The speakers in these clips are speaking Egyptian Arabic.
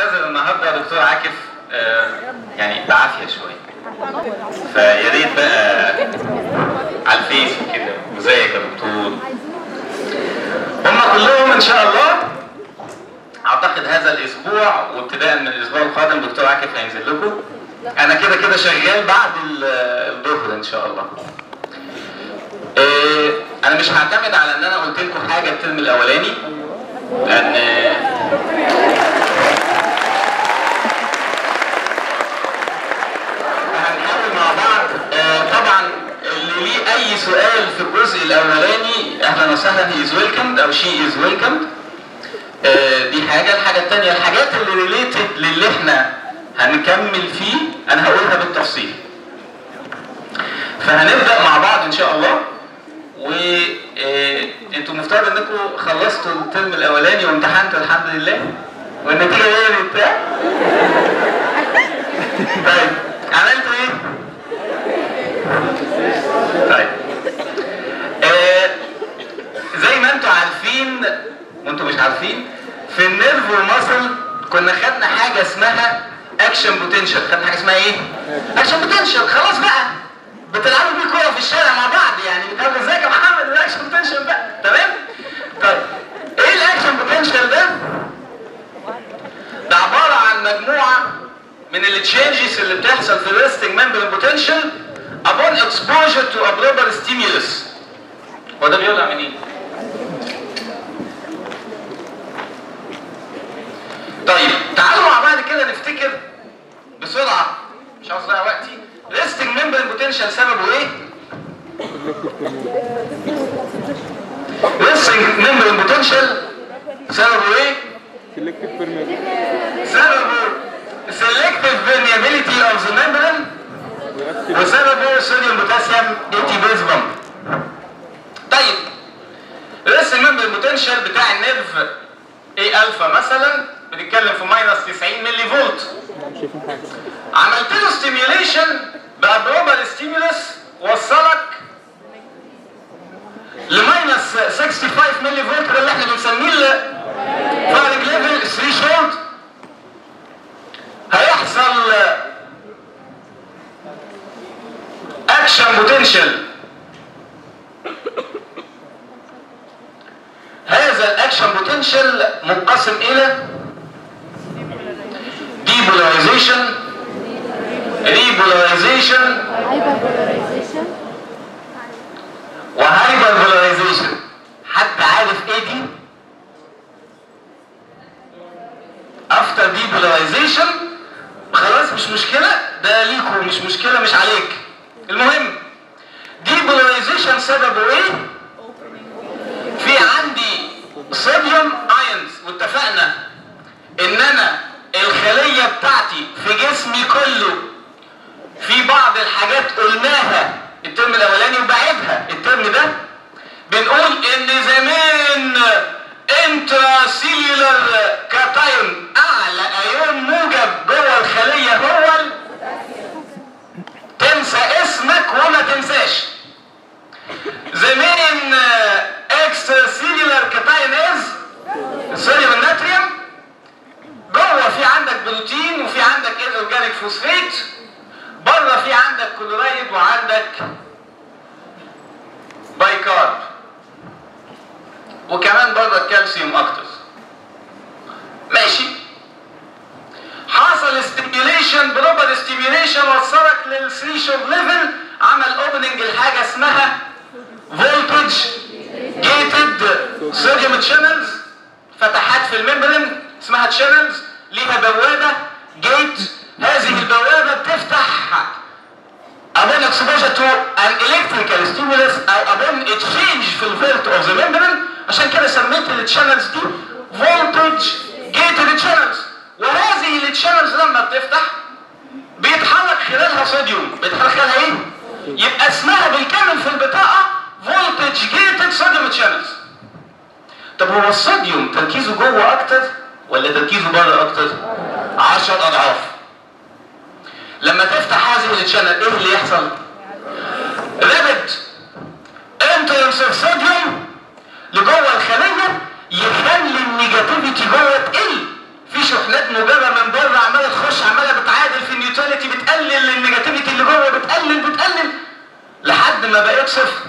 بعتذر النهارده يا دكتور عاكف آه، يعني بعافيه شويه فيا ريت بقى على الفيس كده ازيك يا دكتور هم كلهم ان شاء الله اعتقد هذا الاسبوع وابتداء من الاسبوع القادم دكتور عاكف هينزل لكم انا كده كده شغال بعد ال- الظهر ان شاء الله إيه، انا مش هعتمد على ان انا قلت لكم حاجه الترم الاولاني لان هنحاول مع بعض آه، طبعا اللي ليه اي سؤال في الجزء الاولاني اهلا وسهلا هي از ويلكمد او شي از ويلكمد دي حاجه الحاجه الثانيه الحاجات اللي ريليتد للي احنا هنكمل فيه انا هقولها بالتفصيل فهنبدا مع بعض ان شاء الله وانتوا مفترض انكم خلصتوا الترم الاولاني وامتحنتوا الحمد لله والنتيجه ايه بتاع طيب عملتوا ايه؟ طيب آه زي ما انتوا عارفين وانتوا مش عارفين في النيرف والمصل كنا خدنا حاجه اسمها اكشن بوتنشال خدنا حاجه اسمها ايه؟ اكشن بوتنشال خلاص بقى بتلعبوا بيه كوره في الشارع مع بعض يعني بتقول ازيك يا محمد الاكشن بوتنشال بقى تمام؟ طيب ايه الاكشن بوتنشال ده؟ ده عباره عن مجموعه من التشينجز اللي بتحصل في الريستنج ممبرين بوتنشال upon exposure to a global stimulus هو ده بيطلع من ايه؟ طيب تعالوا مع بعض كده نفتكر بسرعه مش عاوز اضيع وقتي ريستنج ممبرين بوتنشال سببه ايه؟ ريستنج ممبرين بوتنشال سببه ايه؟ selective permeability سببه selective permeability of the membrane reactive وسببه صوديوم بوتاسيوم اي تي بيز بامب طيب الريس الممبر بوتنشال بتاع النيرف اي الفا مثلا بنتكلم في ماينس 90 ملي فولت مش شايفين حاجه عملت له ستيميوليشن بابروبال ستيمولس وصلك لماينس 65 ملي فولت ده اللي احنا بنسميه الفارج ليفل 3 شولد هيحصل اكشن بوتنشال هذا الاكشن بوتنشال منقسم الى depolarization repolarization hyperpolarization وهايبر بولاريزيشن حد عارف ايه دي؟ افتر دي بولاريزيشن خلاص مش مشكله ده ليكوا مش مشكله مش عليك المهم دي بولاريزيشن سببه ايه؟ في عندي صوديوم ايونز واتفقنا ان انا الخليه بتاعتي في جسمي كله في بعض الحاجات قلناها الترم الاولاني وبعيدها الترم ده بنقول ان زمان انترا سيلولر كاتايون اعلى ايون موجب جوه الخليه هو ال- تنسى اسمك وما تنساش زمان اكسترا سيلولر كاتايون از الصوديوم الناتريوم جوه في عندك بروتين وفي عندك اورجانيك فوسفيت بره في عندك كلورايد وعندك بايكارب وكمان بره الكالسيوم اكتر ماشي حصل ستيميوليشن بروبر ستيميوليشن وصلك للثريشولد ليفل عمل اوبننج لحاجه اسمها فولتج جيتد صوديوم تشانلز فتحات في الممبرين اسمها تشانلز ليها بوابه جيت هذه البوابه بتفتح upon exposure to an electrical stimulus او upon exchange في الفولت of the membrane عشان كده سميت التشانلز دي voltage gated channels وهذه التشانلز لما بتفتح بيتحرك خلالها صوديوم بيتحرك خلالها ايه؟ يبقى اسمها بالكامل في البطاقه voltage gated sodium channels طب هو الصوديوم تركيزه جوه اكتر ولا تركيزه بره اكتر؟ 10 اضعاف لما تفتح هذه الشانل ايه اللي يحصل؟ رابد انترنس اوف صوديوم لجوه الخليه يخلي النيجاتيفيتي جوه تقل في شحنات موجبه ما بقيت صفر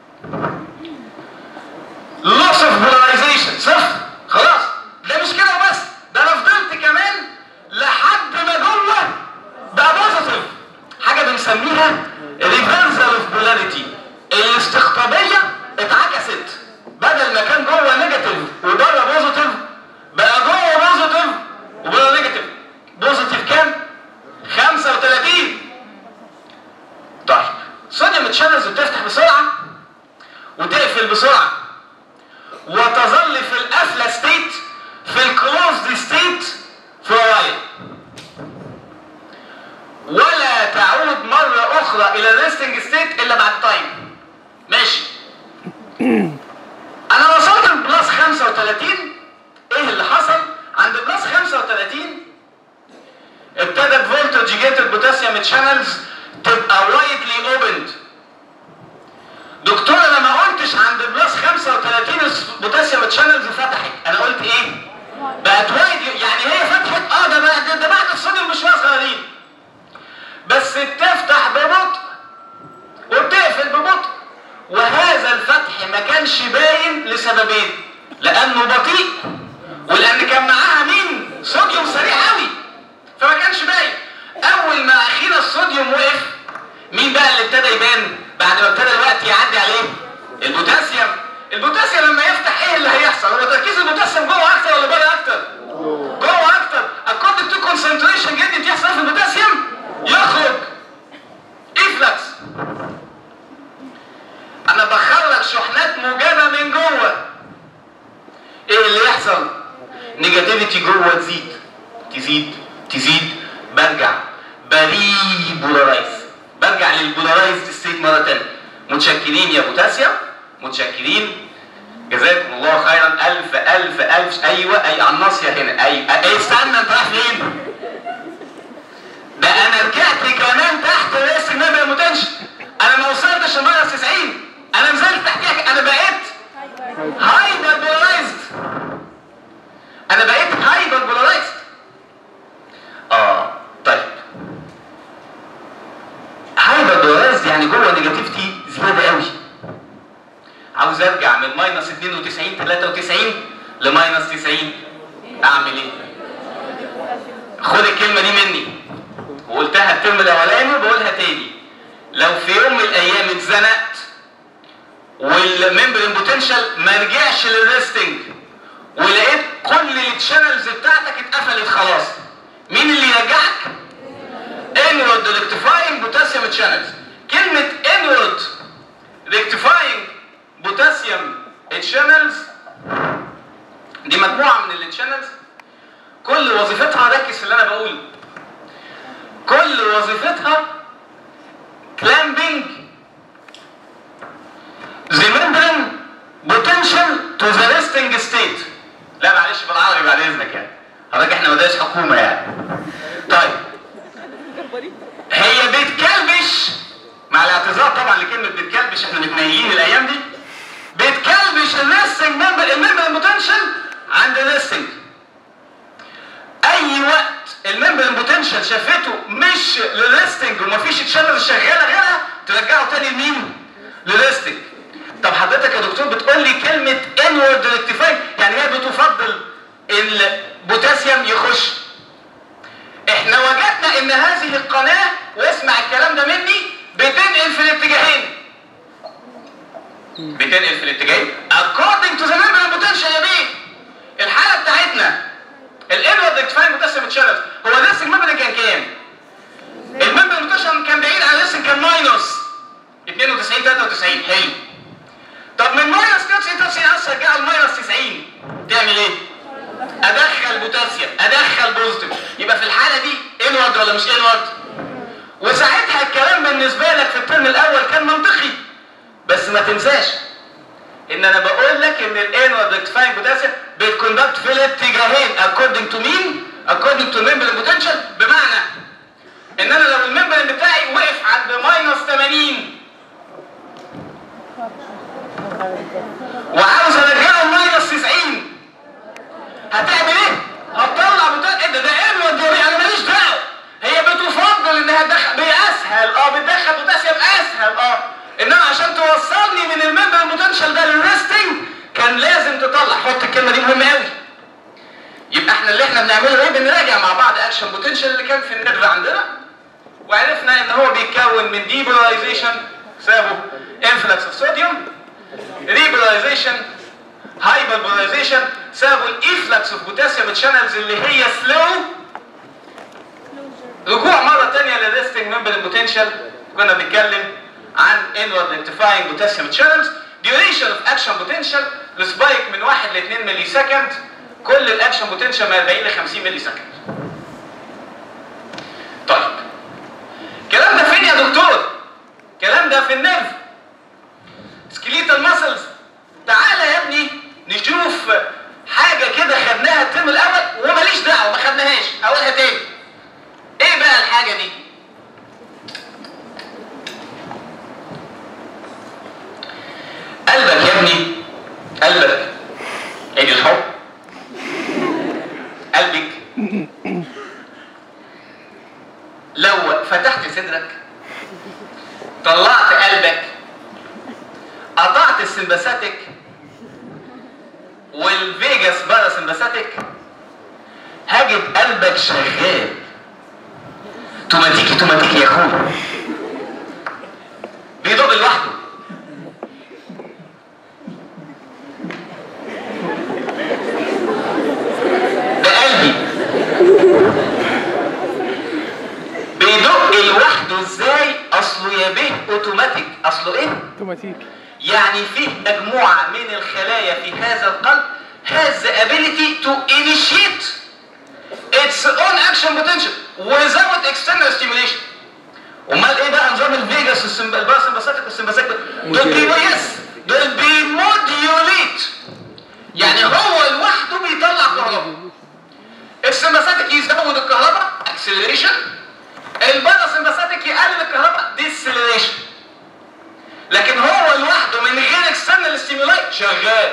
loss of polarization صفر خلاص ده مش كده وبس ده انا فضلت كمان لحد ما جوه بقى بوزيتيف حاجه بنسميها ريفرسال اوف بولاريتي الاستقطابيه اتعكست بدل ما كان جوه نيجاتيف وبره بوزيتيف بقى جوه بوزيتيف وبره نيجاتيف بوزيتيف كام 35 طيب صوديوم تشانلز بتفتح بسرعه وتقفل بسرعه وتظل في القفله ستيت في الكلوزد ستيت في وايل ولا تعود مرة أخرى إلى الريستنج ستيت إلا بعد تايم ماشي أنا وصلت لبلس 35 إيه اللي حصل؟ عند بلس 35 ابتدت فولتج جيتد بوتاسيوم تشانلز تبقى وايدلي اوبند دكتور انا ما قلتش عند بلس 35 البوتاسيوم تشانلز فتحت انا قلت ايه بقت وايد يعني هي فتحت اه ده بعد ده بعد الصوديوم بشويه صغيرين بس بتفتح ببطء وبتقفل ببطء وهذا الفتح ما كانش باين لسببين لانه بطيء ولان كان معاها مين صوديوم سريع قوي فما كانش باين اول ما اخينا الصوديوم وقف مين بقى اللي ابتدى يبان بعد ما ابتدى الوقت يعدي عليه البوتاسيوم البوتاسيوم لما يفتح ايه اللي هيحصل هو تركيز البوتاسيوم جوه اكتر ولا بره اكتر جوه اكتر according to concentration جدي بتحصل في البوتاسيوم يخرج افلكس انا بخرج شحنات موجبه من جوه ايه اللي يحصل نيجاتيفيتي جوه تزيد تزيد تزيد برجع بريبولارايز برجع للبولارايزد ستيت مره تانية متشكرين يا بوتاسيوم متشكرين جزاكم الله خيرا الف الف الف ايوه اي على الناصيه هنا اي اي استنى انت رايح فين؟ ده انا رجعت كمان تحت رئيس النبي المتنشن انا ما وصلتش لماينس 90 انا نزلت تحتيها انا بقيت هايبر بولارايزد انا بقيت هايبر بولارايزد اه طيب هايبر بولارايزد يعني جوه نيجاتيفيتي زياده قوي عاوز ارجع من ماينس 92 93 لماينس 90 اعمل ايه؟ خد الكلمه دي مني وقلتها الترم الاولاني وبقولها تاني لو في يوم من الايام اتزنقت والممبرين بوتنشال ما رجعش للريستنج ولقيت كل الشانلز بتاعتك اتقفلت خلاص مين اللي يرجعك؟ انورد ريكتيفاينج بوتاسيوم شانلز كلمة انورد ريكتيفاينج بوتاسيوم شانلز دي مجموعة من الشانلز كل وظيفتها ركز في اللي انا بقوله كل وظيفتها clamping the membrane potential to the resting state لا معلش بالعربي بعد اذنك يعني حضرتك احنا مدارس حكومه يعني طيب هي بتكلبش مع الاعتذار طبعا لكلمه بتكلبش احنا متنيلين الايام دي بتكلبش الريستنج ممبر الممبر بوتنشال عند الريستنج اي وقت الممبر بوتنشال شافته مش للريستنج ومفيش تشانل شغاله غيرها ترجعه تاني لمين؟ للريستنج طب حضرتك يا دكتور بتقول لي كلمه انورد ريكتيفاي يعني هي بتفضل البوتاسيوم يخش احنا وجدنا ان هذه القناه واسمع الكلام ده مني بتنقل في الاتجاهين بتنقل في الاتجاهين according to the membrane potential يا بيه الحاله بتاعتنا الانورد ريكتيفاينج بوتاسيوم اتشالت هو الريسك ممبرين كان كام؟ الممبرين بوتاسيوم كان بعيد عن الريسك كان ماينس 92 93 حلو طب من ماينس 93 عايز ارجعه لماينس 90 تعمل ايه؟ ادخل بوتاسيوم ادخل بوزيتيف يبقى في الحاله دي انورد ولا مش انورد؟ وساعتها الكلام بالنسبه لك في الترم الاول كان منطقي بس ما تنساش ان انا بقول لك ان الانورد ريكتيفاينج بوتاسيوم بتكوندكت في الاتجاهين according to مين؟ according to membrane potential بمعنى ان انا لو الممبرين بتاعي وقف عند ماينس 80 وعاوز ارجعه ماينس 90 هتعمل ايه؟ هتطلع بتاع ايه ده ده ايه الدوري انا ماليش دعوه هي بتفضل انها تدخل باسهل اه بتدخل بوتاسيوم اسهل اه انما عشان احنا اللي احنا بنعمله ايه بنراجع مع بعض اكشن بوتنشال اللي كان في النيرف عندنا وعرفنا ان هو بيتكون من ديبولايزيشن سببه انفلكس اوف صوديوم ريبولايزيشن هايبربولايزيشن سببه الايفلكس اوف بوتاسيوم شانلز اللي هي سلو رجوع مره ثانيه للريستنج ممبرين بوتنشال كنا بنتكلم عن انورد انتفاينج بوتاسيوم شانلز ديوريشن اوف اكشن بوتنشال السبايك من 1 ل 2 ملي سكند كل الاكشن بوتنشال من 40 ل 50 ملي سكند طيب الكلام ده فين يا دكتور الكلام ده في النيرف سكليتال ماسلز تعالى يا ابني نشوف حاجه كده خدناها الترم الاول وماليش دعوه ما خدناهاش اقولها تاني ايه بقى الحاجه دي قلبك يا ابني قلبك عيد الحب قلبك لو فتحت صدرك طلعت قلبك قطعت السمباثيك والفيجاس بارا سمباثيك هجد قلبك شغال توماتيكي توماتيكي يا اخويا بيدق لوحده ده قلبي بيدق لوحده ازاي اصله يا بيه اوتوماتيك اصله ايه اوتوماتيك يعني فيه مجموعة من الخلايا في هذا القلب has the ability to initiate its own action potential without external stimulation امال ايه بقى نظام الفيجاس والسمب- الباراسمباثيك والسمباثيك دول بي يس دول بيموديوليت يعني هو لوحده بيطلع كهرباء السمباثيك يزود الكهرباء اكسلريشن الباراسمباثيك يقلل الكهرباء ديسلريشن لكن هو لوحده من غير اكسترنال ستيمولاي شغال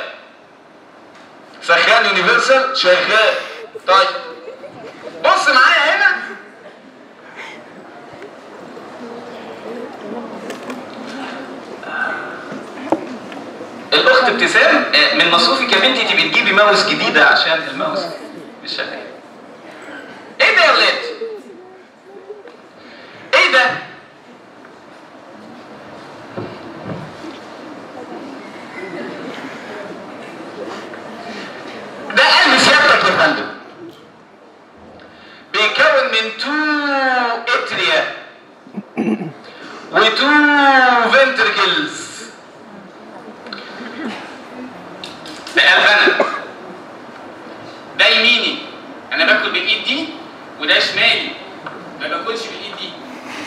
سخان يونيفرسال شغال طيب بص معايا هنا الاخت ابتسام آه، من مصروفك يا بنتي تبقي تجيبي ماوس جديده عشان الماوس مش شغال ايه ده يا ولاد ايه ده ده قلب سيادتك يا فندم بيتكون من تو اتريا وتو فنتركلز ده قلب انا ده يميني انا باكل بالايد دي وده شمالي ما باكلش بالايد دي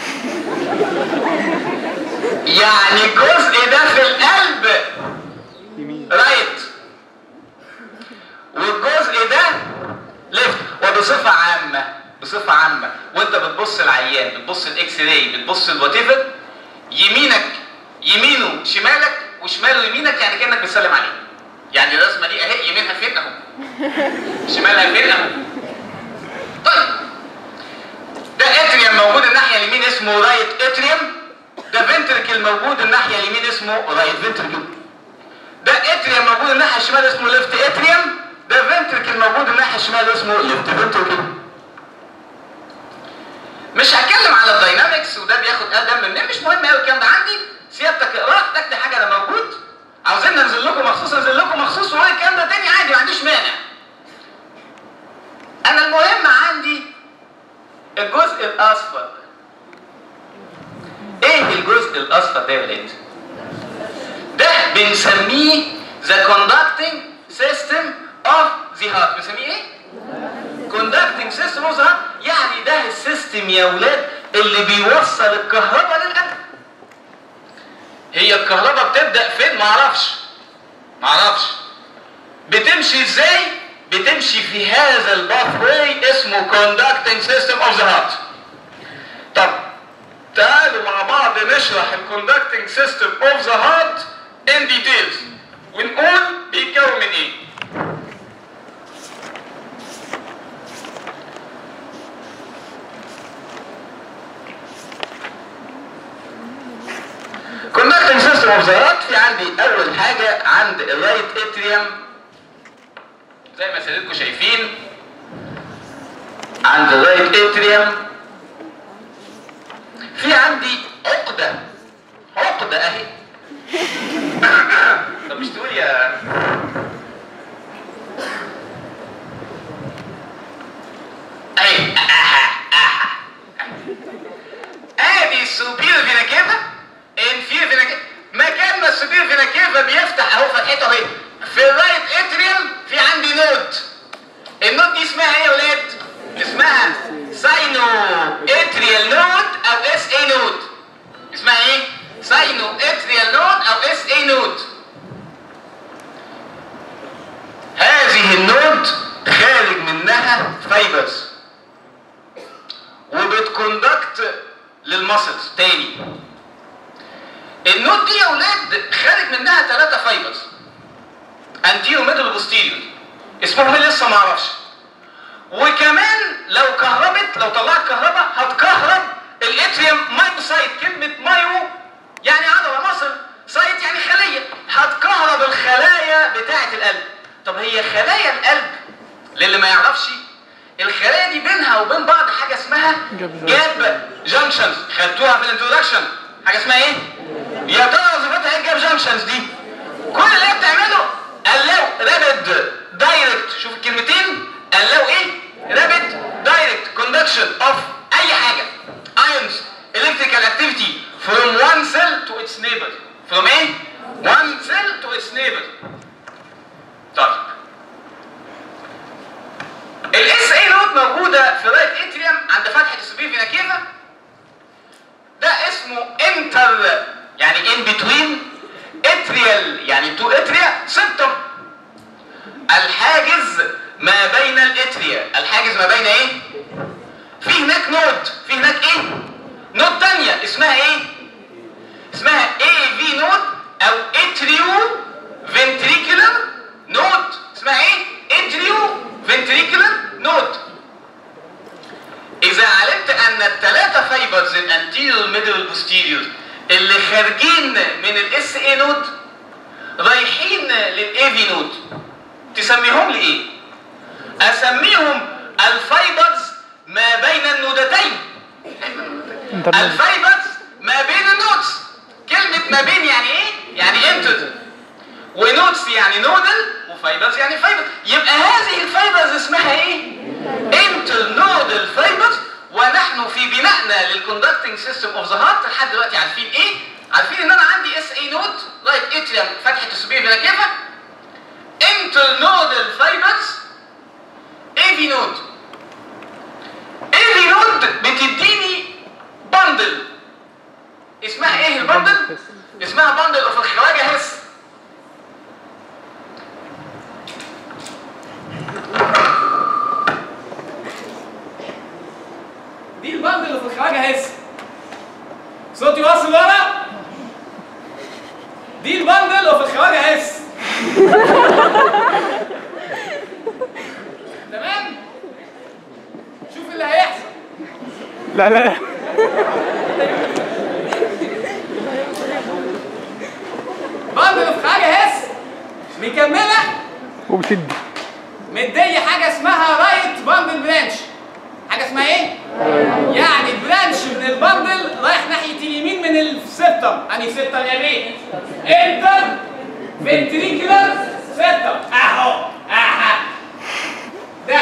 يعني الجزء ده في القلب يمين رايت والجزء ده ليفت وبصفة عامة بصفة عامة وانت بتبص العيان بتبص الاكس راي بتبص الوات ايفر يمينك يمينه شمالك وشماله يمينك يعني كانك بتسلم عليه يعني الرسمه دي اهي يمينها فين اهو شمالها فين اهو طيب ده اتريوم موجود الناحيه اليمين اسمه رايت اتريوم ده فنتركل موجود الناحيه اليمين اسمه رايت فنتركل ده اتريوم موجود الناحيه الشمال اسمه ليفت اتريوم ده فنتركل موجود الناحيه الشمال اسمه ليفت فنتركل مش هتكلم على الداينامكس وده بياخد دم منين مش مهم قوي الكلام ده عندي سيادتك اقراه تكتب حاجه انا موجود عاوزين ننزل لكم مخصوص انزل لكم مخصوص واقول الكلام ده تاني عادي ما عنديش مانع انا المهم عندي الجزء الاصفر ايه الجزء الاصفر ده يا ولاد ده بنسميه the conducting system of the heart بنسميه ايه conducting system of the heart يعني ده السيستم يا ولاد اللي بيوصل الكهرباء للقلب هي الكهرباء بتبدا فين معرفش معرفش بتمشي ازاي بتمشي في هذا الباث واي اسمه conducting system of the heart طب تعالوا مع بعض نشرح الكوندكتنج سيستم اوف ذا هارت ان ديتيلز ونقول بيتكون من ايه كوندكتنج سيستم اوف ذا هارت في عندي اول حاجه عند الرايت اتريوم زي ما سيادتكم شايفين الاتريوم في عندي عقدة عقدة اهي طب مش تقول يا اهي ادي السوبير فينا كيفا انفير فينا كيفا مكان ما السوبير فينا كيفا بيفتح اهو فتحته اهي في الرايت اتريوم في عندي نود النود دي اسمها ايه يا ولاد؟ اسمها ساينو اتريال نود او اس اي نود اسمها ايه؟ ساينو اتريال نود او اس اي نود هذه النود خارج منها فايبرز وبتكوندكت للمسلز تاني النود دي يا اولاد خارج منها ثلاثة فايبرز انتيرو ميدل وبوستيريور اسمهم ايه لسه ما اعرفش وكمان لو كهربت لو طلعت كهرباء هتكهرب الاتريوم مايوسايت كلمة مايو يعني عضلة مصل سايت يعني خلية هتكهرب الخلايا بتاعة القلب طب هي خلايا القلب للي ما يعرفش الخلايا دي بينها وبين بعض حاجة اسمها جاب جانكشنز خدتوها في الانترودكشن حاجة اسمها ايه؟ يا ترى وظيفتها ايه الجاب جانكشنز دي؟ كل اللي هي بتعمله allow rapid direct شوف الكلمتين allow ايه rapid direct conduction of اي حاجة ions electrical activity from one cell to its neighbor from ايه one cell to its neighbor طيب الاس اي نود موجودة في رايت اتريوم عند فتحة السوبير فينا كيفا ده اسمه انتر يعني ان بتوين اتريال يعني تو اتريا سبتم الحاجز ما بين الاتريا الحاجز ما بين ايه في هناك نود في هناك ايه نود تانية اسمها ايه اسمها اي في نود او اتريو فنتريكولر نود اسمها ايه اتريو فنتريكولر نود اذا علمت ان الثلاثة فايبرز الانتيريور ميدل والبوستيريور اللي خارجين من الاس اي نود رايحين للاي في نود تسميهم لي ايه اسميهم الفايبرز ما بين النودتين الفايبرز ما بين النودز كلمة ما بين يعني ايه؟ يعني انتر ونودز يعني نودل وفايبرز يعني فايبر يبقى هذه الفايبرز اسمها ايه؟ انتر نودل فايبرز ونحن في بنائنا للكوندكتنج سيستم اوف ذا هارت لحد دلوقتي عارفين ايه؟ عارفين ان انا عندي اس اي نود رايت اتريوم فتحه السوبير فينا كيفا انتر نودل فايبرز اي في نود اي في نود بتديني بندل اسمها ايه البندل؟ اسمها بندل اوف الخواجه هس دي البندل اللي في الخواجه هس صوتي واصل ورا دي البندل اللي في الخواجه هس تمام شوف اللي هيحصل لا لا بندل اللي في الخواجه هس مكمله وبتدي مديه حاجه اسمها رايت باندل برانش حاجه اسمها ايه يعني برانش من البندل رايح ناحيه اليمين من السبتم انهي سبتم يا بيه انتر فنتريكولار سبتم اهو اها ده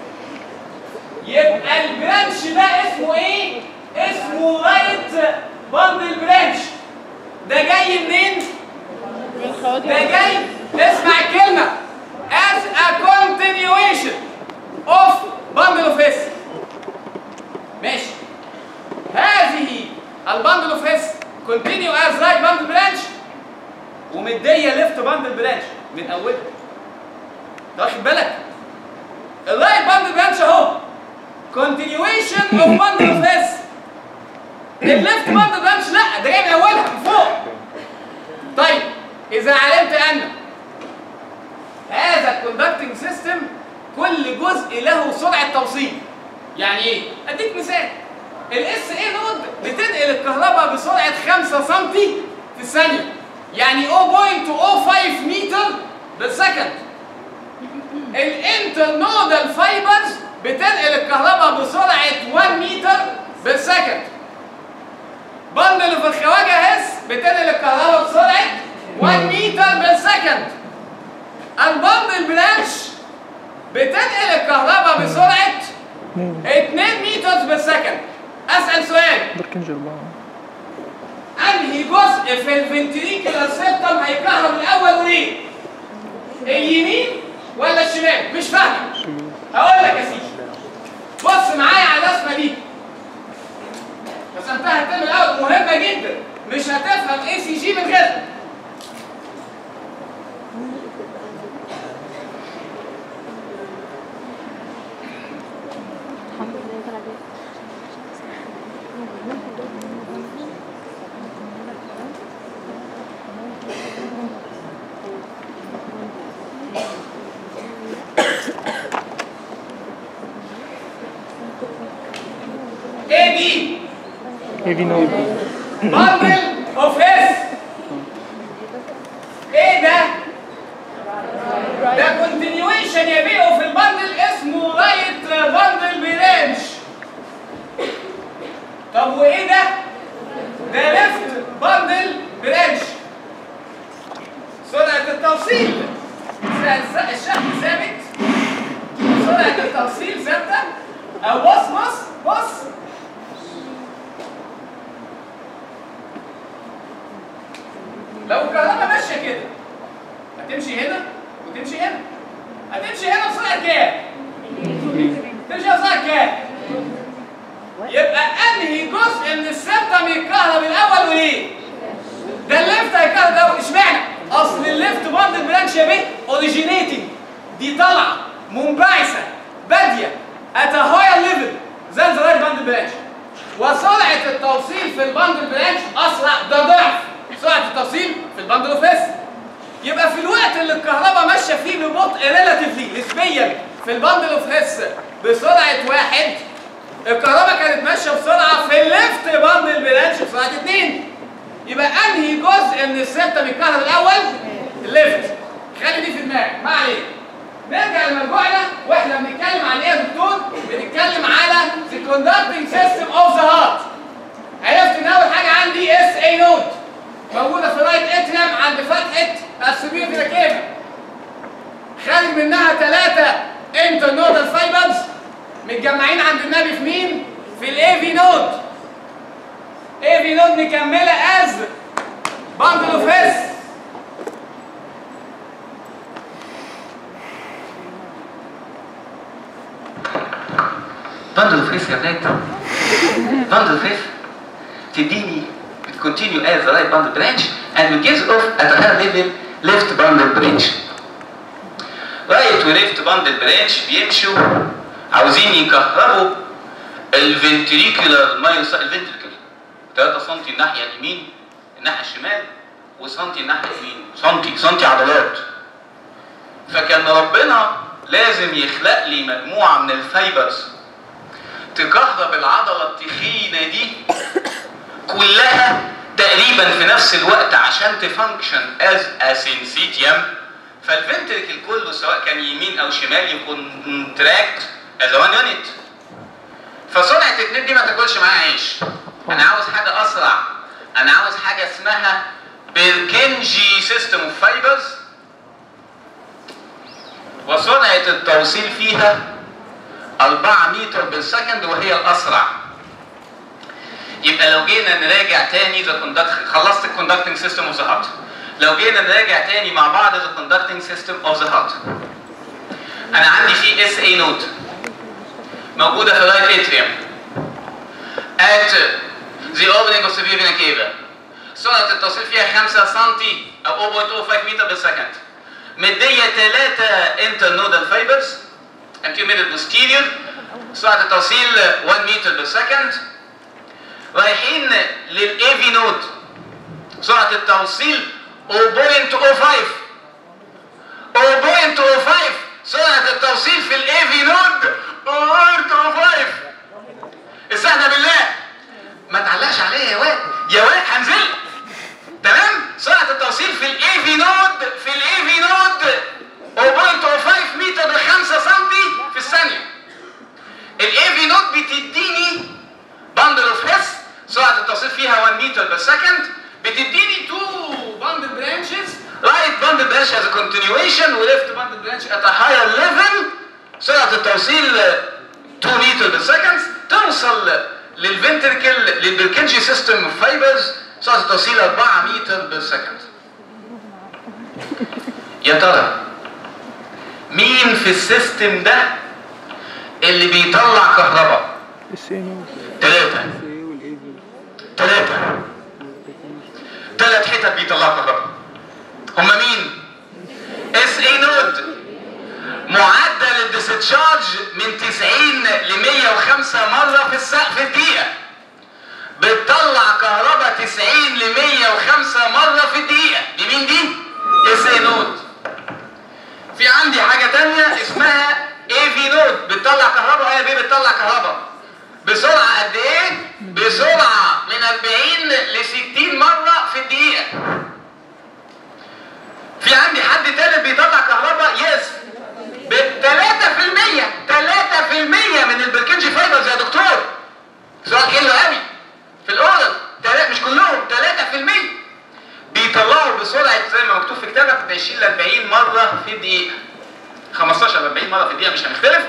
يبقى البرانش ده اسمه ايه اسمه رايت باندل برانش ده جاي منين ده جاي اسمع الكلمة as a continuation of bundle of his ماشي هذه البندل اوف هيس continue as right bundle branch ومدية left bundle branch من أولها أنت واخد بالك الرايت bundle branch أهو continuation of bundle of his الليفت bundle branch لا ده جاي من أولها من فوق طيب إذا علمت أن هذا الكوندكتنج سيستم كل جزء له سرعة توصيل يعني ايه؟ اديك مثال الاس اي نود بتنقل الكهرباء بسرعة 5 سم في الثانية يعني 0.05 متر بالسكند الانترنودال فايبرز بتنقل الكهرباء بسرعة باندل برانش بتنقل الكهرباء بسرعه 2 متر بالسكند اسال سؤال بركنج أربعة انهي جزء في الفنتريكولار سيستم هيكهرب الاول وليه؟ اليمين ولا الشمال؟ مش فاهم هقول لك يا سيدي بص معايا على الرسمه دي رسمتها الترم الاول مهمه جدا مش هتفهم اي سي جي من غيرها ايه دي؟ اي في نوت bundle of S ايه ده؟ ده continuation يا بيه في البندل اسمه رايت بندل برانش طب وايه ده؟ ده ليفت بندل برانش سرعة التوصيل س- الشحن ثابت سرعة التوصيل ثابتة أو بص بص بص لو الكهرباء ماشيه كده هتمشي هنا وتمشي هنا هتمشي هنا بسرعه كام؟ تمشي بسرعه كام؟ يبقى انهي جزء من السبتم يتكهرب الاول وليه؟ ده الليفت هيكهرب الاول اشمعنى؟ اصل الليفت باند برانش يا بيه اوريجينيتنج دي طالعه منبعثه باديه ات هاير ليفل زي الرايت باند برانش وسرعه التوصيل في الباند برانش اسرع ده ضعف سرعه التوصيل في الباند اوفيس يبقى في الوقت اللي الكهرباء ماشيه فيه ببطء ريلاتيفلي نسبيا في الباندل اوف هيس بسرعه واحد الكهرباء كانت ماشيه بسرعه في الليفت باندل برانش بسرعه اتنين يبقى انهي جزء من السته بيتكهرب الاول؟ الليفت خلي دي في دماغك ما عليك نرجع لمرجوعنا واحنا بنتكلم عن ايه يا دكتور؟ بنتكلم على the conducting system of the heart عرفت ان اول حاجه عندي اس اي نود موجوده في الرايت اتريم عند فتحه السبير كيفا خارج منها ثلاثه انترنودال فايبرز متجمعين عند النبي في مين؟ في الاي في نود اي في نود مكمله از باندل اوف هيس باندل فيس يا ولاد باندل فيس تديني بتكونتينيو as the right bundle branch and it gives off at a higher level left bundle branch right و left bundle branch بيمشوا عاوزين يكهربوا الفنتريكولار مايوس الفنتريكل 3 سم الناحيه اليمين الناحيه الشمال وسنتي الناحيه اليمين سنتي سنتي عضلات فكان ربنا لازم يخلق لي مجموعه من الفايبرز تكهرب العضله التخينه دي كلها تقريبا في نفس الوقت عشان تفانكشن از اسينسيتيوم فالفنتريكل كله سواء كان يمين او شمال يكون تراكت از وان يونت فسرعه اتنين دي ما تاكلش معاها عيش انا عاوز حاجه اسرع انا عاوز حاجه اسمها بيركنجي سيستم اوف فايبرز وسرعه التوصيل فيها 4 متر بالسكند وهي الاسرع يبقى لو جينا نراجع تاني ذا كوندكت خلصت الكوندكتنج سيستم اوف ذا هارت لو جينا نراجع تاني مع بعض ذا كوندكتنج سيستم اوف ذا هارت انا عندي في اس اي نود موجوده في الرايت اتريوم at the opening of severe vena cava سرعه التوصيل فيها 5 سم او 0.05 متر بالسكند مديه 3 انترنودال فايبرز accumulated posterior سرعه التوصيل 1 متر بالسكند رايحين للاي نود سرعه التوصيل 0.05 0.05 سرعه التوصيل في الاي نود 0.05 استهدى بالله ما تعلقش عليا يا واد يا واد هنزل تمام سرعه التوصيل في الاي في نود في الاي في نود 0.05 متر ب 5 سم في الثانيه الاي في نود بتديني باندل اوف هيس سرعه التوصيل فيها 1 متر بير سكند بتديني 2 باندل برانشز رايت bundle branch has a continuation و left bundle branch at a higher level سرعة التوصيل 2 متر بالسكند توصل للفنتركل للبركنجي سيستم فايبرز سرعة التوصيل 4 متر بالسكند يا ترى مين في السيستم ده اللي بيطلع كهرباء اس اي نوت ثلاثة اس اي والاي في ثلاثة ثلاث حتت بيطلعوا كهرباء هما مين؟ اس اي نود معدل الديستشارج من 90 ل 105 مرة في الساعة في الدقيقة بتطلع كهرباء 90 ل 105 مرة في الدقيقة دي مين دي؟ اس اي نود في عندي حاجة تانية اسمها اي في نود بتطلع كهرباء ايه بيه بتطلع كهرباء بسرعة قد ايه؟ بسرعة من 40 ل 60 مرة في الدقيقة في عندي حد تالت بيطلع كهرباء يس ب 3% 3% من البركنجي فايبرز يا دكتور سؤال حلو قوي في الاورال تلا- مش كلهم 3% بيطلعوا بسرعه زي ما مكتوب في كتابك من 20 ل 40 مره في الدقيقه 15 ل 40 مره في الدقيقه مش هنختلف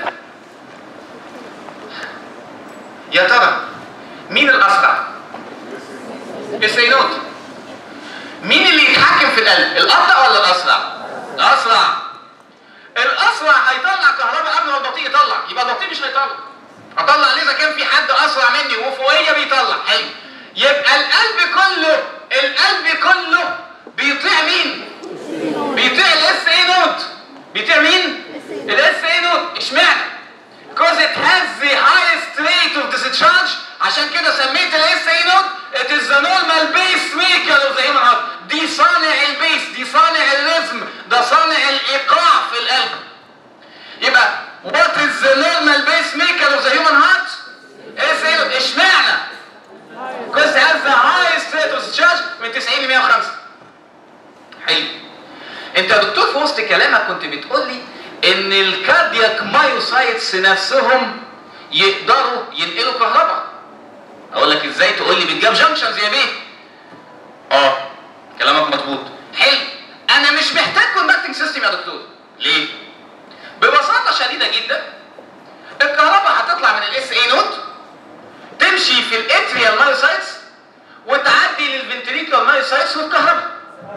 يا ترى مين الاسرع؟ السينوت مين اللي يتحكم في القلب؟ الابطا ولا الاسرع؟ الاسرع الاسرع هيطلع كهرباء قبل ما البطيء يطلع يبقى البطيء مش هيطلع اطلع ليه اذا كان في حد اسرع مني وفوقيه بيطلع حلو يبقى القلب كله القلب كله بيطيع مين؟ بيطيع الاس اي نوت بيطيع مين؟ الاس اي نوت اشمعنى؟ because it has the highest rate of discharge عشان كده سميت الاس اي نوت it is the normal pacemaker of the human heart دي صانع البيس دي صانع الريزم ده صانع الايقاع في القلب يبقى what is the normal pacemaker of the human heart اس اي نوت اشمعنى because it has the highest rate of discharge من 90 ل 105 حلو انت يا دكتور في وسط كلامك كنت بتقول لي ان الكاردياك مايوسايتس نفسهم يقدروا ينقلوا كهرباء اقول لك ازاي تقول لي بتجاب جنكشنز يا بيه اه كلامك مظبوط حلو انا مش محتاج كونتاكتنج سيستم يا دكتور ليه ببساطه شديده جدا الكهرباء هتطلع من الاس اي نود تمشي في الاتريال مايوسايتس وتعدي للفنتريكولار مايوسايتس والكهرباء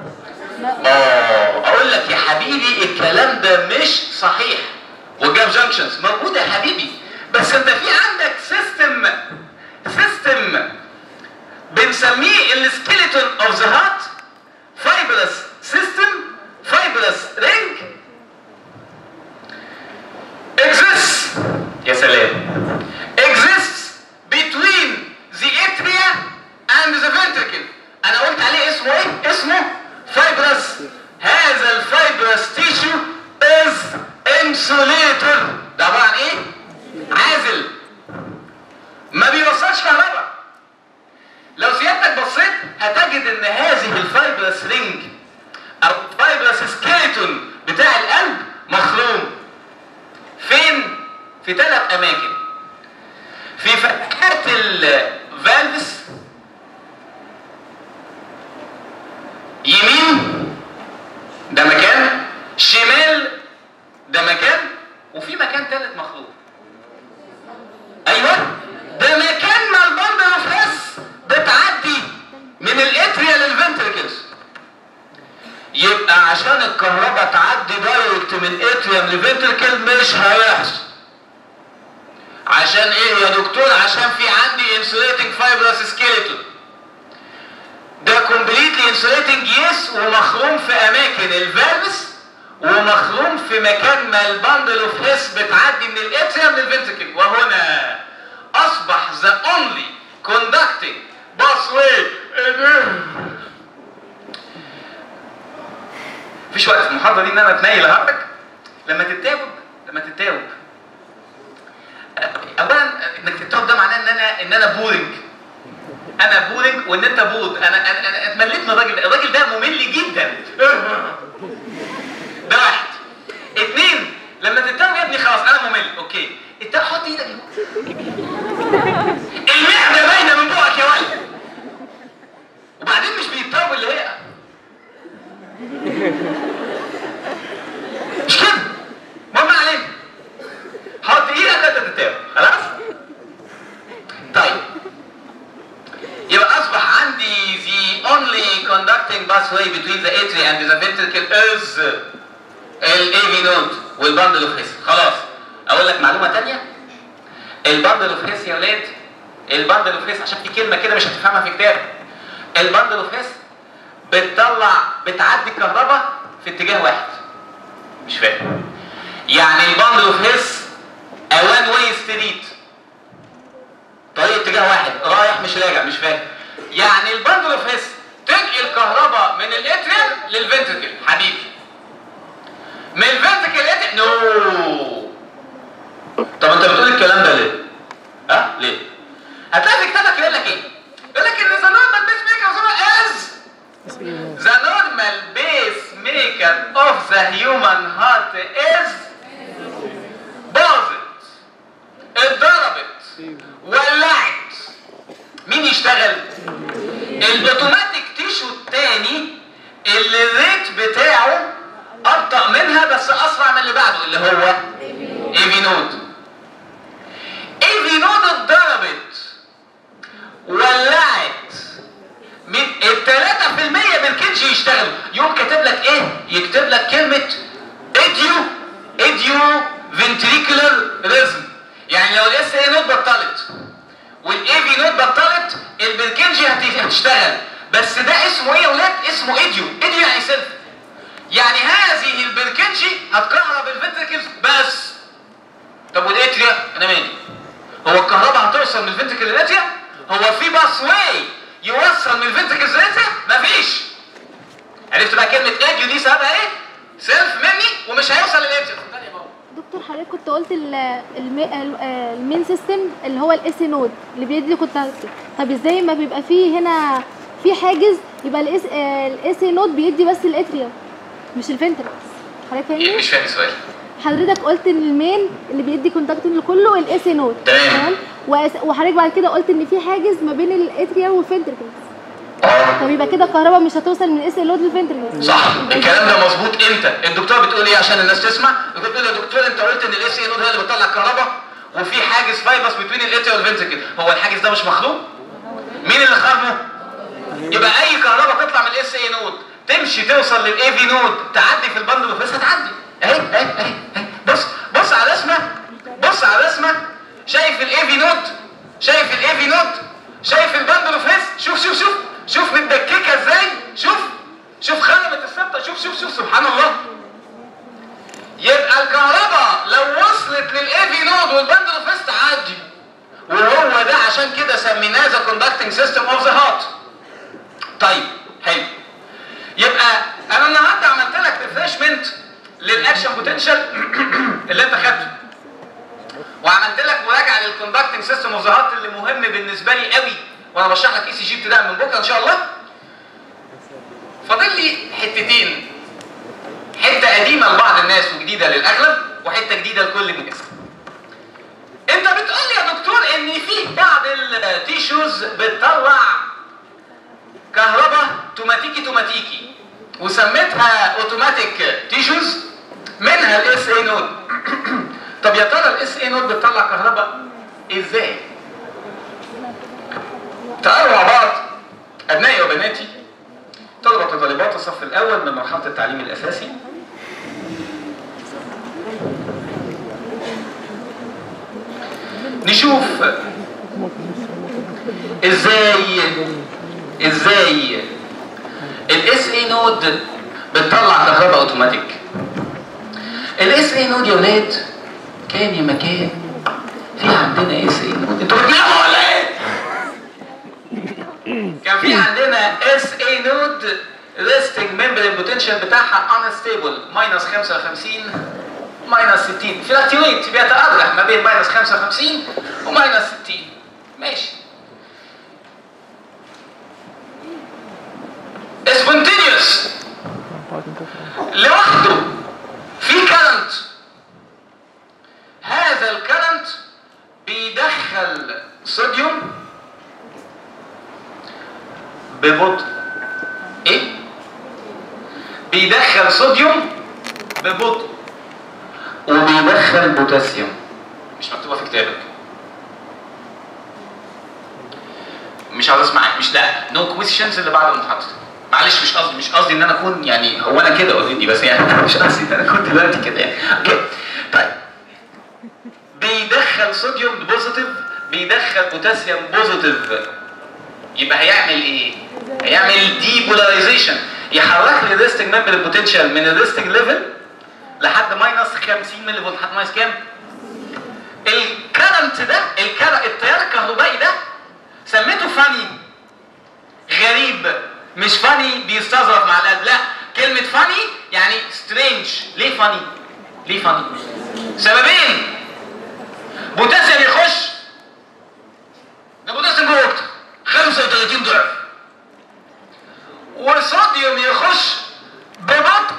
اه اقول لك يا حبيبي الكلام ده مش صحيح والجاب جانكشنز موجوده يا حبيبي بس انت في عندك سيستم سيستم بنسميه السكيلتون اوف ذا هارت فايبرس سيستم فايبرس رينج exists يا سلام exists between the atria and the ventricle انا قلت عليه اسمه ايه اسمه fibrous هذا الفايبرس تيشو is insulator ده عباره عن ايه عازل ما بيوصلش كهرباء لو سيادتك بصيت هتجد ان هذه الفايبرس رينج او الفايبرس سكيلتون بتاع القلب مخروم فين في ثلاث اماكن في فتحات الفالفس يمين ده مكان شمال ده مكان وفي مكان ثالث مخلوق ايوه ده مكان ما البندل اوف هيس بتعدي من الاتريا للفنتركلز يبقى عشان الكهرباء تعدي دايركت من اتريوم لفنتركل مش هيحصل عشان ايه يا دكتور عشان في عندي انسوليتنج فايبرس سكيلتون ده كومبليتلي انسوليتنج يس ومخروم في اماكن الفالفس ومخروم في مكان ما البندل اوف هيس بتعدي من الاتريوم للفنتركل وهنا اصبح ذا اونلي كوندكتنج باس واي مفيش وقت في المحاضره دي ان انا اتنيل هرجك لما تتاوب لما تتاوب اولا انك تتاوب ده معناه ان انا ان انا بورنج انا بورنج وان انت بود انا انا, أنا اتمليت من الراجل ده الراجل ده ممل جدا ده واحد اتنين لما تتاوب يا ابني خلاص انا ممل اوكي انت حط ايدك المعده باينه من بقك يا ولد وبعدين مش بيتاوب اللي هي pathway between the atria and the ventricle is ال AV node والبندل اوف هيس خلاص اقول لك معلومه ثانيه البندل اوف هيس يا ولاد البندل اوف هيس عشان في كلمه كده مش هتفهمها في كتاب البندل اوف هيس بتطلع بتعدي الكهرباء في اتجاه واحد مش فاهم يعني البندل اوف هيس اوان واي ستريت طريق اتجاه واحد رايح مش راجع مش فاهم يعني البندل اوف هيس تنقل كهرباء من الاتريم للفنتركل حبيبي من الفنتركل للاتريم نو طب انت بتقول الكلام ده ليه؟ ها؟ ليه؟ هتلاقي في كتابك يقول لك ايه؟ يقول لك ان ذا نورمال بيس ميكر از The normal pacemaker of the human heart is باظت اتضربت ولعت مين يشتغل؟ الاوتوماتيك تيشو التاني اللي الريت بتاعه ابطأ منها بس اسرع من اللي بعده اللي هو ايفي نود ايفي نود اتضربت ولعت من التلاتة في المية بالكنج يشتغلوا يوم كاتب لك ايه يكتب لك كلمة اديو اديو فنتريكولار ريزم يعني لو الاس اي نوت بطلت والاي في نوت بطلت البركنجي هت- هتشتغل بس ده اسمه ايه يا ولاد اسمه اديو اديو يعني سيلف يعني هذه البركنجي هتكهرب الفنتركلز بس طب والاتريا انا مالي هو الكهرباء هتوصل من الفنتركل للاتريا هو في باس واي يوصل من الفنتركل للاتريا مفيش عرفت بقى كلمه اديو دي سببها ايه سيلف مني ومش هيوصل للاتريا اتفضل يا بابا دكتور حضرتك كنت قلت ال- المي- ال- آه، المين سيستم اللي هو الاس نود اللي بيدي كنت طب ازاي ما بيبقى فيه هنا في حاجز يبقى الاس الاس نود بيدي بس الاتريا مش الفنتركس حضرتك إيه، فاهمني مش فاهم السؤال حضرتك قلت ان المين اللي بيدي كونتاكت كله الاس نود تمام. وأس- وحضرتك بعد كده قلت ان في حاجز ما بين الاتريا والفنتركلز اه طب يبقى كده الكهرباء مش هتوصل من الاس نود للفنتركلز صح الكلام ده مظبوط امتى الدكتور بتقول ايه عشان الناس تسمع بتقول يا دكتور انت قلت ان الاس اي نود هي اللي بتطلع الكهرباء وفي حاجز فايبس بين الاتريا والفنتركل هو الحاجز ده مش مخلوق مين اللي خرمه يبقى اي كهرباء تطلع من الاس اي نود تمشي توصل للاي في نود تعدي في البندل بس هتعدي اهي اهي اهي اهي. بص بص على الرسمه بص على الرسمه شايف الاي في نود شايف الاي في نود شايف البندل اوف هيس شوف شوف شوف شوف متدككه ازاي شوف شوف خدمه الثابته شوف شوف شوف سبحان الله يبقى الكهرباء لو وصلت للاي في نود والبندل اوف هيس تعدي وهو ده عشان كده سميناه ذا كوندكتنج سيستم اوف ذا هارت طيب حلو يبقى انا النهارده عملت لك ريفرشمنت للاكشن بوتنشال اللي انت خدته وعملت لك مراجعه للكوندكتنج سيستم اوف ذا هارت اللي مهم بالنسبه لي قوي وانا بشرح لك اي سي جي ابتداء من بكره ان شاء الله فاضل لي حتتين حته قديمه لبعض الناس وجديده للاغلب وحته جديده لكل الناس انت بتقول لي يا دكتور ان في بعض التيشوز بتطلع كهرباء توماتيكي توماتيكي وسميتها اوتوماتيك تيشوز منها الاس اي نود طب يا ترى الاس اي نود بتطلع كهرباء ازاي تعالوا مع بعض ابنائي وبناتي طلبة وطالبات الصف الاول من مرحلة التعليم الاساسي نشوف ازاي ازاي الاس اي نود بتطلع كهرباء اوتوماتيك الاس اي نود يا ولاد كان يا مكان في عندنا اس اي نود انتوا بتناموا ولا ايه؟ كان في عندنا اس اي نود ريستنج ممبرين بوتنشال بتاعها انستيبل ماينس 55 ماينس 60 فلاكتويت بيتأرجح ما بين ماينس 55 وماينس 60 ماشي سبونتينيوس لوحده في كرنت هذا الكرنت بيدخل صوديوم ببطء ايه بيدخل صوديوم ببطء وبيدخل بوتاسيوم مش مكتوبه في كتابك مش عاوز اسمع مش لا نو كويشنز اللي بعد المحاضره معلش مش قصدي مش قصدي ان انا اكون يعني هو انا كده اوريدي بس يعني مش قصدي ان انا اكون دلوقتي كده يعني اوكي طيب بيدخل صوديوم بوزيتيف بيدخل بوتاسيوم بوزيتيف يبقى هيعمل ايه؟ هيعمل ديبولاريزيشن يحرك لي الريستنج ممبر بوتنشال من الريستنج ليفل لحد ماينس 50 ملي فولت لحد ماينس كام؟ الكرنت ده الكر... التيار الكهربائي ده سميته فاني غريب مش فاني بيستظرف مع القلب لا كلمة فاني يعني سترينج ليه فاني؟ ليه فاني؟ سببين بوتاسيوم يخش ده بوتاسيوم جوه اكتر 35 ضعف والصوديوم يخش ببطء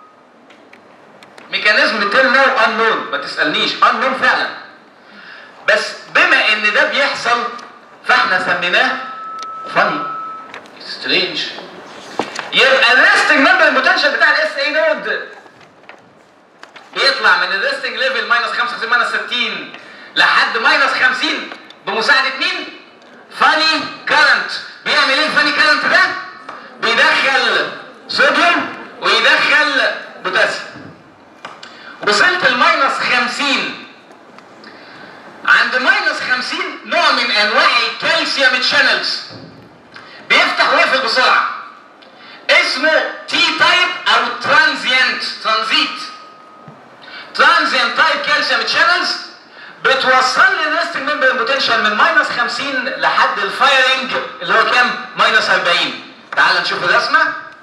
ميكانيزم التاني نو انون ما تسالنيش انون فعلا بس بما ان ده بيحصل فاحنا سميناه فاني سترينج يبقى الريستنج ممبر البوتنشال بتاع الاس اي نود بيطلع من الريستنج ليفل ماينس 55 ماينس 60 لحد ماينس 50 بمساعده مين؟ فاني كارنت بيعمل ايه الفاني كارنت ده؟ بيدخل صوديوم ويدخل بوتاسيوم وصلت الماينس 50 عند ماينس 50 نوع من انواع الكالسيوم تشانلز بيفتح ويقفل بسرعه اسمه تي تايب او ترانزيانت ترانزيت ترانزيانت تايب كالسيوم تشانلز بتوصل لي الريستنج ممبر بوتنشال من ماينس 50 لحد الفايرنج اللي هو كام؟ ماينس 40 تعال نشوف الرسمه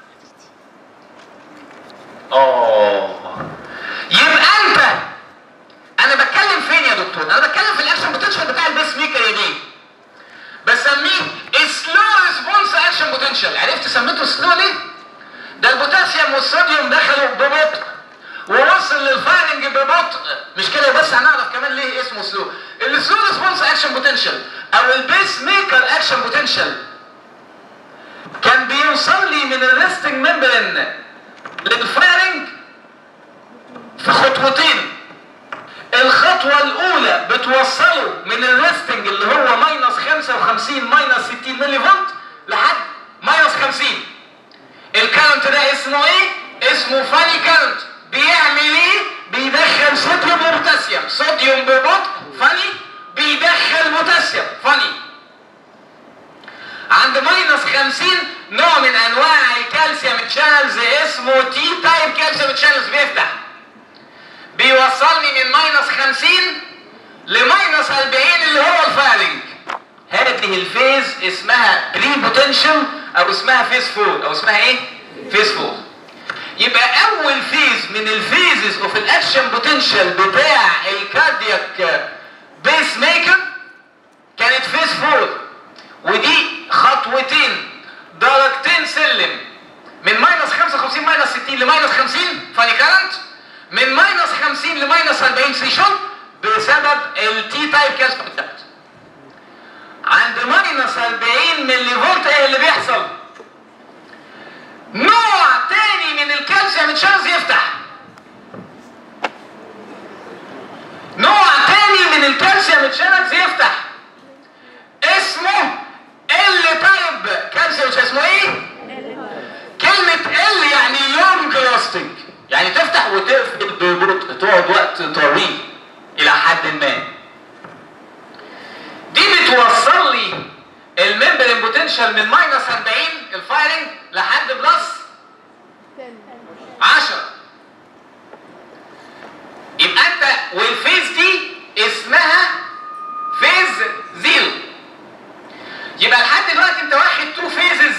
اه يبقى انت انا بتكلم فين يا دكتور؟ انا بتكلم في الاكشن بوتنشال بتاع البيس ميكر يا دي بسميه سلو ريسبونس اكشن بوتنشال عرفت سميته سلو ليه؟ ده البوتاسيوم والصوديوم دخلوا ببطء ووصل للفايرنج ببطء مش كده بس هنعرف كمان ليه اسمه سلو السلو ريسبونس اكشن بوتنشال او البيس ميكر اكشن بوتنشال كان بيوصل لي من الريستنج ممبرين للفايرنج في خطوتين الخطوة الأولى بتوصله من الريستنج اللي هو ماينس 55 ماينس 60 ملي فولت لحد ماينس 50 الكرنت ده اسمه ايه؟ اسمه فاني كرنت بيعمل ايه؟ بيدخل صوديوم وبوتاسيوم صوديوم ببطء فاني بيدخل بوتاسيوم فاني عند ماينس 50 نوع من انواع الكالسيوم تشانلز اسمه تي تايب كالسيوم تشانلز بيفتح بيوصلني من ماينس 50 لماينس 40 اللي هو الفايرنج هذه الفيز اسمها بري بوتنشال او اسمها فيز 4 او اسمها ايه؟ فيز 4 يبقى اول فيز من الفيزز اوف الاكشن بوتنشال بتاع الكاردياك بيس ميكر كانت فيز 4 ودي خطوتين درجتين سلم من ماينس 55 ماينس 60 لماينس 50 فاني كارنت من ماينس 50 لماينس 40 ثريشولد بسبب التي تايب كالسيوم بتاعت عند ماينس 40 ملي فولت ايه اللي بيحصل؟ نوع تاني من الكالسيوم تشانز يفتح نوع تاني من الكالسيوم تشانز يفتح اسمه ال تايب كالسيوم اسمه ايه؟ كلمة ال يعني لونج لاستنج يعني تفتح وتقفل ببطء تقعد وقت طويل الى حد ما دي بتوصل لي الممبرين بوتنشال من ماينس 40 الفايرنج لحد بلس 10 يبقى انت والفيز دي اسمها فيز زيرو يبقى لحد دلوقتي انت واخد تو فيزز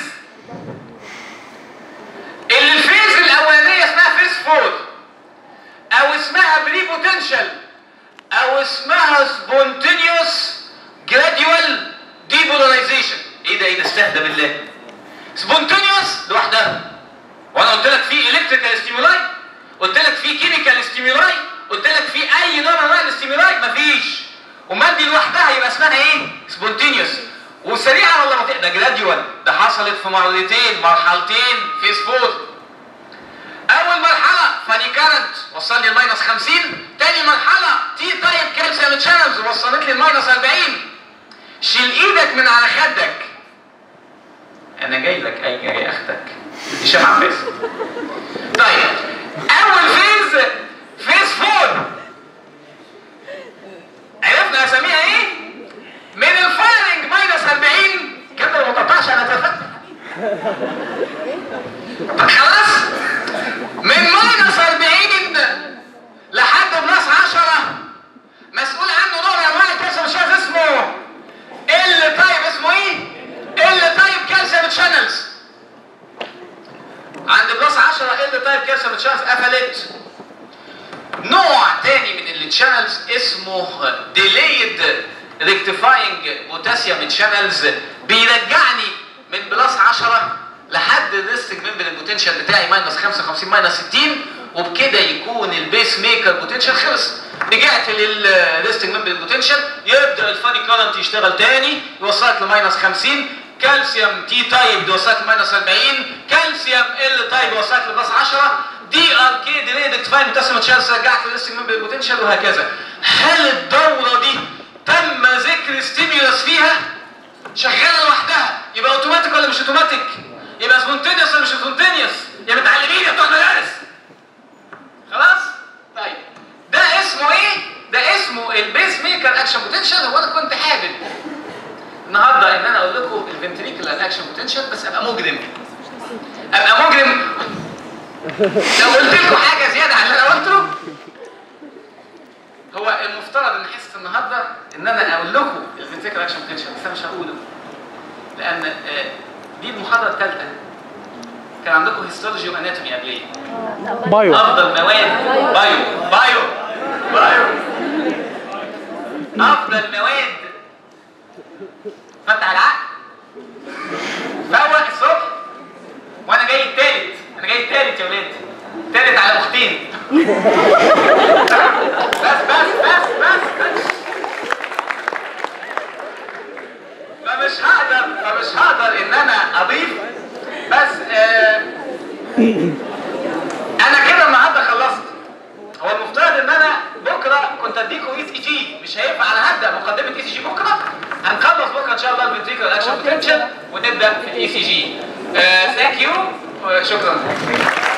اللي الفيز الاولانيه اسمها فيز 4 او اسمها بري بوتنشال او اسمها سبونتينيوس جراديوال ديبولاريزيشن ايه ده ايه ده استهدى بالله سبونتينيوس لوحدها وانا قلت لك في الكتريكال ستيمولاي قلت لك في كيميكال ستيمولاي قلت لك في اي نوع من انواع الاستيمولاي مفيش امال دي لوحدها يبقى اسمها ايه سبونتينيوس وسريعا ولا بطيء ده جراديوال ده حصلت في مرتين مرحلتين فيس 4 اول مرحله فاني كارنت وصل لي الماينس 50 تاني مرحله تي تايب كالسيوم تشانلز وصلت لي الماينس 40 شيل ايدك من على خدك انا جاي لك اي يا اختك هشام عباس طيب اول فيز فيز فور عرفنا اساميها ايه من الفايرنج ماينس 40 كده لو ما قطعش انا اتفقت طب خلاص من ماينس 40 لحد بلس 10 مسؤول عنه نوع من انواع الكالسيوم شايف اسمه ال تايب اسمه ايه؟ ال تايب كالسيوم شانلز عند بلس 10 ال تايب كالسيوم شانلز قفلت نوع تاني من التشانلز اسمه delayed rectifying potassium channels بيرجعني من بلس 10 لحد الريستنج ممبر البوتنشال بتاعي ماينس 55 ماينس 60 وبكده يكون البيس ميكر بوتنشال خلص رجعت للريستنج ممبر البوتنشال يبدا الفاني كارنت يشتغل تاني يوصلك لماينس 50 كالسيوم تي تايب يوصلك لماينس 40 كالسيوم ال تايب يوصلك لبلس 10 دي ار كي ديليد فاين بوتاسيوم تشانس رجعت للريستنج ممبر البوتنشال وهكذا هل الدوره دي تم ذكر ستيميولس فيها شغاله لوحدها يبقى اوتوماتيك ولا مش اوتوماتيك يبقى سبونتينيوس ولا مش سبونتينيوس يا متعلمين يا بتوع المدارس خلاص طيب ده اسمه ايه ده اسمه البيس ميكر اكشن بوتنشال هو انا كنت حابب النهارده ان انا اقول لكم الفنتريكولار اكشن بوتنشال بس ابقى مجرم ابقى مجرم لو قلت لكم حاجه زياده عن اللي انا قلته هو المفترض ان حصه النهارده ان انا اقول لكم الفنتريكولار اكشن بوتنشال بس انا مش هقوله لان آه، دي المحاضره الثالثه كان عندكم هيستولوجي واناتومي قبليه بايو افضل مواد بايو بايو بايو افضل مواد فتح العقل فوق الصبح وانا جاي التالت انا جاي التالت يا ولاد التالت على اختين بس بس بس بس بس فمش هقدر فمش هقدر ان انا اضيف بس آه انا كده النهارده خلصت هو المفترض ان انا بكره كنت اديكم اي سي جي مش هينفع انا هبدا مقدمه اي سي جي بكره هنخلص بكره ان شاء الله الفنتريكال اكشن بوتنشال ونبدا في الاي سي جي ثانك يو شكرا